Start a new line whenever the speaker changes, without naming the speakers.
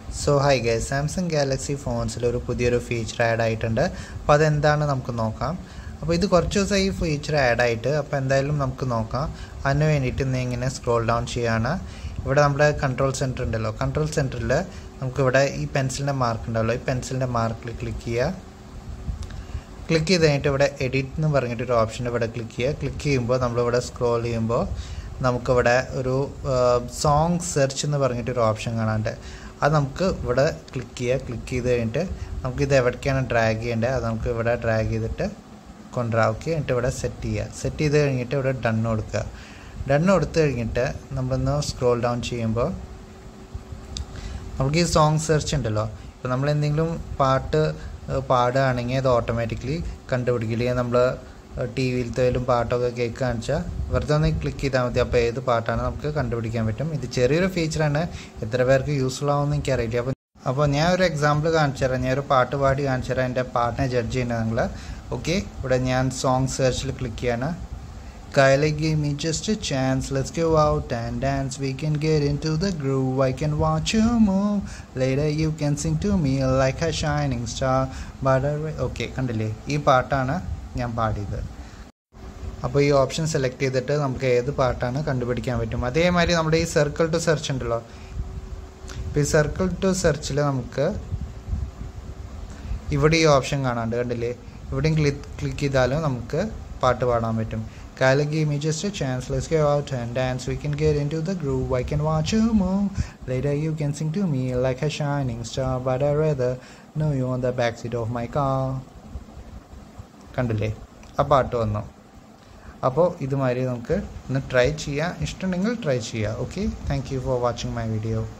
So hi guys Samsung Galaxy ഫോൺസിൽ ഒരു പുതിയൊരു ഫീച്ചർ ആഡ് ആയിട്ടുണ്ട് അപ്പോൾ അതെന്താണ് നമുക്ക് നോക്കാം അപ്പോൾ ഇത് കുറച്ച് ദിവസമായി ഈ ഫീച്ചർ ആഡ് ആയിട്ട് അപ്പോൾ എന്തായാലും നമുക്ക് നോക്കാം അതിന് വേണ്ടിയിട്ട് ഇന്ന് ഇങ്ങനെ സ്ക്രോൾ ഡൗൺ ചെയ്യാണ് ഇവിടെ നമ്മുടെ കൺട്രോൾ സെൻറ്റർ ഉണ്ടല്ലോ കൺട്രോൾ സെൻറ്ററിൽ നമുക്കിവിടെ ഈ പെൻസിലിൻ്റെ മാർക്ക് ഉണ്ടാവല്ലോ ഈ പെൻസിലിൻ്റെ മാർക്കിൽ ക്ലിക്ക് ചെയ്യുക ക്ലിക്ക് ചെയ്ത് കഴിഞ്ഞിട്ട് ഇവിടെ എഡിറ്റ് എന്ന് പറഞ്ഞിട്ടൊരു ഓപ്ഷൻ ഇവിടെ ക്ലിക്ക് ചെയ്യുക ക്ലിക്ക് ചെയ്യുമ്പോൾ നമ്മളിവിടെ സ്ക്രോൾ ചെയ്യുമ്പോൾ നമുക്കിവിടെ ഒരു സോങ് സെർച്ച് എന്ന് പറഞ്ഞിട്ടൊരു ഓപ്ഷൻ കാണാണ്ട് അത് നമുക്ക് ഇവിടെ ക്ലിക്ക് ചെയ്യുക ക്ലിക്ക് ചെയ്ത് കഴിഞ്ഞിട്ട് നമുക്കിത് എവിടേക്കാണ് ഡ്രാഗ് ചെയ്യേണ്ടത് അത് നമുക്ക് ഇവിടെ ഡ്രാഗ് ചെയ്തിട്ട് കൊണ്ടുവരാക്കി എന്നിട്ട് ഇവിടെ സെറ്റ് ചെയ്യുക സെറ്റ് ചെയ്ത് കഴിഞ്ഞിട്ട് ഇവിടെ ഡൺ കൊടുക്കുക ഡൺ കൊടുത്തു കഴിഞ്ഞിട്ട് നമ്മളൊന്ന് സ്ക്രോൾ ഡൗൺ ചെയ്യുമ്പോൾ നമുക്ക് ഈ സോങ് സെർച്ച് ഉണ്ടല്ലോ ഇപ്പോൾ നമ്മൾ എന്തെങ്കിലും പാട്ട് പാടുകയാണെങ്കിൽ അത് ഓട്ടോമാറ്റിക്കലി കണ്ടുപിടിക്കില്ല നമ്മൾ ടി വിയിലത്തേലും പാട്ടൊക്കെ കേൾക്കുകയെന്ന് വെച്ചാൽ വെറുതെ ഒന്ന് ക്ലിക്ക് ചെയ്താൽ മതി അപ്പോൾ ഏത് പാട്ടാണ് നമുക്ക് കണ്ടുപിടിക്കാൻ പറ്റും ഇത് ചെറിയൊരു ഫീച്ചറാണ് എത്ര പേർക്ക് യൂസ്ഫുൾ ആവുമെന്ന് എനിക്കറിയില്ല അപ്പോൾ അപ്പോൾ ഞാൻ ഒരു എക്സാമ്പിൾ കാണിച്ചു തരാം ഞാൻ ഒരു പാട്ട് പാടി കാണിച്ചു തരാം എൻ്റെ പാട്ടിനെ ജഡ്ജ് ചെയ്യുന്നത് നിങ്ങൾ ഓക്കെ ഇവിടെ ഞാൻ സോങ് സെർച്ചിൽ ക്ലിക്ക് ചെയ്യാണ് Kylie, give me just a chance. Let's go out and dance. We can get into the groove. I can watch you move. Later, you can sing to me like a shining star. But I... okay കണ്ടില്ലേ ഈ പാട്ടാണ് ഞാൻ പാടിയത് അപ്പോൾ ഈ option select ചെയ്തിട്ട് നമുക്ക് ഏത് പാട്ടാണ് കണ്ടുപിടിക്കാൻ പറ്റും അതേമാതിരി നമ്മുടെ ഈ സർക്കിൾ ടു സെർച്ച് ഉണ്ടല്ലോ ഇപ്പോൾ ഈ സർക്കിൾ ടു സെർച്ചിൽ നമുക്ക് ഇവിടെ ഈ ഓപ്ഷൻ കാണാണ്ട് കണ്ടില്ലേ ഇവിടെയും ക്ലിക്ക് ക്ലിക്ക് ചെയ്താലും നമുക്ക് പാട്ട് പാടാൻ പറ്റും Kylie, give me just a chance. Let's go out and dance. We can get into the groove. I can watch you move. Later, you can sing to me like a shining star. But I'd rather know you on the backseat of my car. കണ്ടില്ലേ ആ പാട്ട് വന്നു അപ്പോൾ ഇതുമാതിരി നമുക്ക് ഒന്ന് try ചെയ്യാം ഇഷ്ടമുണ്ടെങ്കിൽ ട്രൈ ചെയ്യാം okay thank you for watching my video